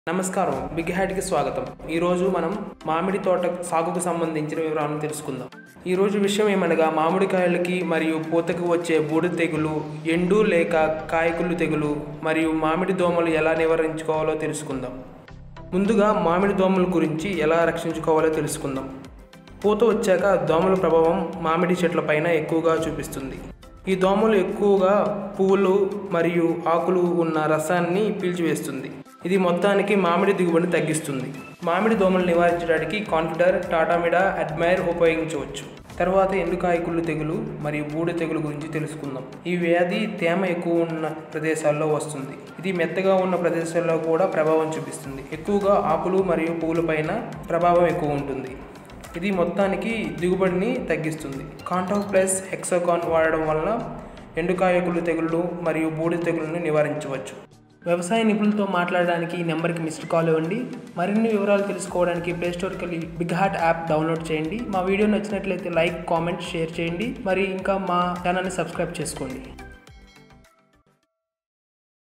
నమస్కారం బిగ్ హ్యాట్కి స్వాగతం ఈరోజు మనం మామిడి తోట సాగుకు సంబంధించిన వివరాలను తెలుసుకుందాం ఈరోజు విషయం ఏమనగా మామిడికాయలకి మరియు పూతకు వచ్చే బూడిద తెగులు ఎండు లేక కాయకుళ్ళు తెగులు మరియు మామిడి దోమలు ఎలా నివారించుకోవాలో తెలుసుకుందాం ముందుగా మామిడి దోమల గురించి ఎలా రక్షించుకోవాలో తెలుసుకుందాం పూత వచ్చాక దోమల ప్రభావం మామిడి చెట్లపైన ఎక్కువగా చూపిస్తుంది ఈ దోమలు ఎక్కువగా పువ్వులు మరియు ఆకులు ఉన్న రసాన్ని పీల్చివేస్తుంది ఇది మొత్తానికి మామిడి దిగుబడిని తగ్గిస్తుంది మామిడి దోమలు నివారించడానికి కాన్ఫిడర్ టాటామిడా అడ్మైర్ ఉపయోగించవచ్చు తర్వాత ఎండుకాయకుళ్ళు తెగులు మరియు బూడి తెగులు గురించి తెలుసుకుందాం ఈ వ్యాధి తేమ ఎక్కువ ఉన్న ప్రదేశాల్లో వస్తుంది ఇది మెత్తగా ఉన్న ప్రదేశాల్లో కూడా ప్రభావం చూపిస్తుంది ఎక్కువగా ఆకులు మరియు పువ్వులపైన ప్రభావం ఎక్కువ ఉంటుంది ఇది మొత్తానికి దిగుబడిని తగ్గిస్తుంది కాంటాక్ ప్లస్ హెక్సోకాన్ వాడడం వలన ఎండుకాయకులు తెగుళ్ళు మరియు బూడి తెగులను నివారించవచ్చు వ్యవసాయ నిపుణులతో మాట్లాడడానికి ఈ నెంబర్కి మిస్డ్ కాల్ ఇవ్వండి మరిన్ని వివరాలు తెలుసుకోవడానికి ప్లే స్టోర్కి వెళ్ళి బిగ్ హార్ట్ యాప్ డౌన్లోడ్ చేయండి మా వీడియో నచ్చినట్లయితే లైక్ కామెంట్ షేర్ చేయండి మరి ఇంకా మా ఛానల్ని సబ్స్క్రైబ్ చేసుకోండి